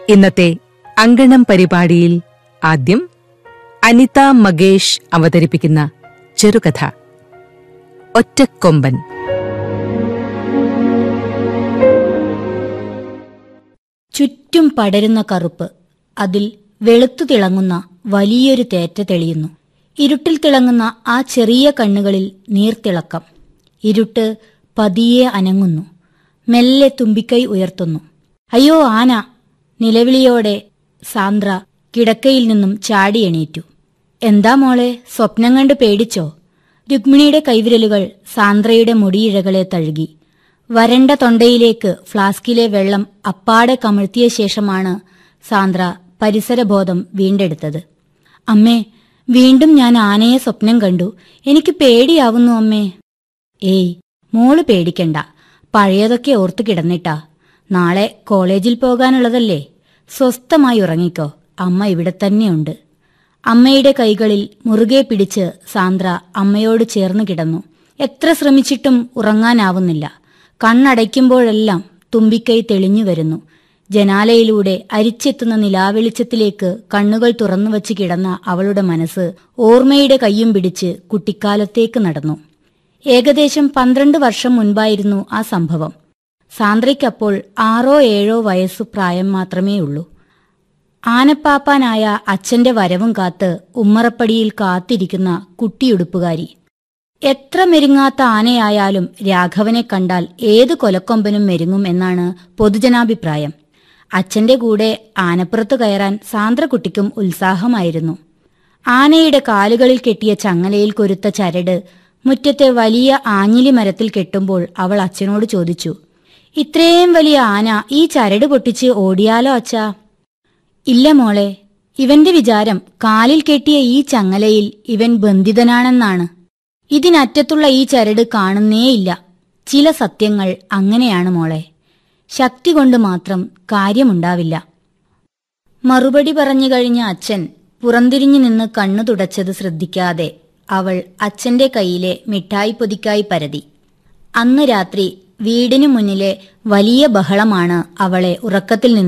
ഇന്നത്തെ അങ്കണം പരിപാടിയിൽ ആദ്യം അനിത മകേഷ് അവതരിപ്പിക്കുന്ന ചെറുകഥ ഒറ്റക്കൊമ്പൻ ചുറ്റും പടരുന്ന കറുപ്പ് അതിൽ വെളുത്തു തിളങ്ങുന്ന വലിയൊരു തേറ്റ തെളിയുന്നു ഇരുട്ടിൽ തിളങ്ങുന്ന ആ ചെറിയ കണ്ണുകളിൽ നീർത്തിളക്കം ഇരുട്ട് പതിയെ അനങ്ങുന്നു മെല്ലെ തുമ്പിക്കൈ ഉയർത്തുന്നു അയ്യോ ആന നിലവിളിയോടെ സാന്ദ്ര കിടക്കയിൽ നിന്നും ചാടി എണീറ്റു എന്താ മോളെ സ്വപ്നം കണ്ട് പേടിച്ചോ രുക്മിണിയുടെ കൈവിരലുകൾ സാന്ദ്രയുടെ മുടിയിഴകളെ തഴുകി വരണ്ട തൊണ്ടയിലേക്ക് ഫ്ലാസ്കിലെ വെള്ളം അപ്പാടെ കമഴ്ത്തിയ ശേഷമാണ് സാന്ദ്ര പരിസരബോധം വീണ്ടെടുത്തത് അമ്മേ വീണ്ടും ഞാൻ ആനയെ സ്വപ്നം കണ്ടു എനിക്ക് പേടിയാവുന്നു അമ്മേ ഏയ് മോള് പേടിക്കണ്ട പഴയതൊക്കെ ഓർത്തു കിടന്നിട്ടാ നാളെ കോളേജിൽ പോകാനുള്ളതല്ലേ സ്വസ്ഥമായി ഉറങ്ങിക്കോ അമ്മ ഇവിടെ തന്നെയുണ്ട് അമ്മയുടെ കൈകളിൽ മുറുകെ പിടിച്ച് സാന്ദ്ര അമ്മയോട് ചേർന്ന് കിടന്നു എത്ര ശ്രമിച്ചിട്ടും ഉറങ്ങാനാവുന്നില്ല കണ്ണടയ്ക്കുമ്പോഴെല്ലാം തുമ്പിക്കൈ തെളിഞ്ഞു വരുന്നു ജനാലയിലൂടെ അരിച്ചെത്തുന്ന നിലാവെളിച്ചത്തിലേക്ക് കണ്ണുകൾ തുറന്നുവച്ച് കിടന്ന അവളുടെ മനസ്സ് ഓർമ്മയുടെ കയ്യും പിടിച്ച് കുട്ടിക്കാലത്തേക്ക് നടന്നു ഏകദേശം പന്ത്രണ്ട് വർഷം മുൻപായിരുന്നു ആ സംഭവം സാന്ദ്രയ്ക്കപ്പോൾ ആറോ ഏഴോ വയസ്സു പ്രായം മാത്രമേ ഉള്ളൂ ആനപ്പാപ്പാനായ അച്ഛന്റെ വരവും കാത്ത് ഉമ്മറപ്പടിയിൽ കാത്തിരിക്കുന്ന കുട്ടിയുടുപ്പുകാരി എത്ര മെരുങ്ങാത്ത ആനയായാലും രാഘവനെ കണ്ടാൽ ഏത് കൊലക്കൊമ്പനും മെരുങ്ങും എന്നാണ് പൊതുജനാഭിപ്രായം അച്ഛന്റെ കൂടെ ആനപ്പുറത്ത് കയറാൻ സാന്ദ്രക്കുട്ടിക്കും ഉത്സാഹമായിരുന്നു ആനയുടെ കാലുകളിൽ കെട്ടിയ ചങ്ങലയിൽ കൊരുത്ത ചരട് മുറ്റത്തെ വലിയ ആഞ്ഞിലി മരത്തിൽ കെട്ടുമ്പോൾ അവൾ അച്ഛനോട് ചോദിച്ചു ഇത്രയും വലിയ ആന ഈ ചരട് പൊട്ടിച്ച് ഓടിയാലോ അച്ഛാ ഇല്ല മോളെ ഇവന്റെ വിചാരം കാലിൽ കെട്ടിയ ഈ ചങ്ങലയിൽ ഇവൻ ബന്ധിതനാണെന്നാണ് ഇതിനറ്റത്തുള്ള ഈ ചരട് കാണുന്നേയില്ല ചില സത്യങ്ങൾ അങ്ങനെയാണ് മോളെ ശക്തി കൊണ്ട് മാത്രം കാര്യമുണ്ടാവില്ല മറുപടി പറഞ്ഞു കഴിഞ്ഞ അച്ഛൻ പുറംതിരിഞ്ഞു നിന്ന് കണ്ണു തുടച്ചത് ശ്രദ്ധിക്കാതെ അവൾ അച്ഛന്റെ കയ്യിലെ മിഠായി പൊതിക്കായി പരതി അന്ന് രാത്രി വീടിനു മുന്നിലെ വലിയ ബഹളമാണ് അവളെ ഉറക്കത്തിൽ നിന്ന്